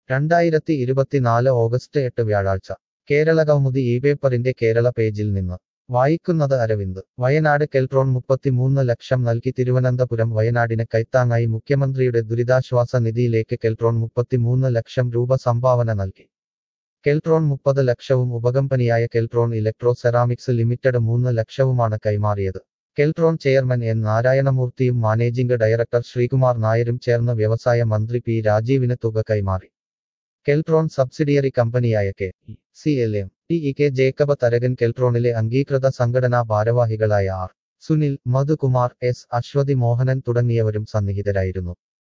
രണ്ടായിരത്തി ഇരുപത്തിനാല് ഓഗസ്റ്റ് എട്ട് വ്യാഴാഴ്ച കേരള കൗമുദി ഈ പേപ്പറിന്റെ കേരള പേജിൽ നിന്ന് വായിക്കുന്നത് അരവിന്ദ് വയനാട് കെൽട്രോൺ മുപ്പത്തിമൂന്ന് ലക്ഷം നൽകി തിരുവനന്തപുരം വയനാടിന് കൈത്താങ്ങായി മുഖ്യമന്ത്രിയുടെ ദുരിതാശ്വാസ നിധിയിലേക്ക് കെൽട്രോൺ മുപ്പത്തിമൂന്ന് ലക്ഷം രൂപ സംഭാവന നൽകി കെൽട്രോൺ മുപ്പത് ലക്ഷവും ഉപകമ്പനിയായ കെൽട്രോൺ ഇലക്ട്രോ സെറാമിക്സ് ലിമിറ്റഡ് മൂന്ന് ലക്ഷവുമാണ് കൈമാറിയത് കെൽട്രോൺ ചെയർമാൻ എൻ നാരായണമൂർത്തിയും മാനേജിംഗ് ഡയറക്ടർ ശ്രീകുമാർ നായരും ചേർന്ന് വ്യവസായ മന്ത്രി പി രാജീവിന് തുക കൈമാറി കെൽട്രോൺ സബ്സിഡിയറി കമ്പനിയായ K E C L M T E K Jacob Tharakan കെൽട്രോണിലെ അംഗീകൃത സംഘടനാ ഭാരവാഹികളായ ആർ സുനിൽ മധുകുമാർ എസ് അശ്വതി മോഹനൻ തുടങ്ങിയവരും സന്നിഹിതരായിരുന്നു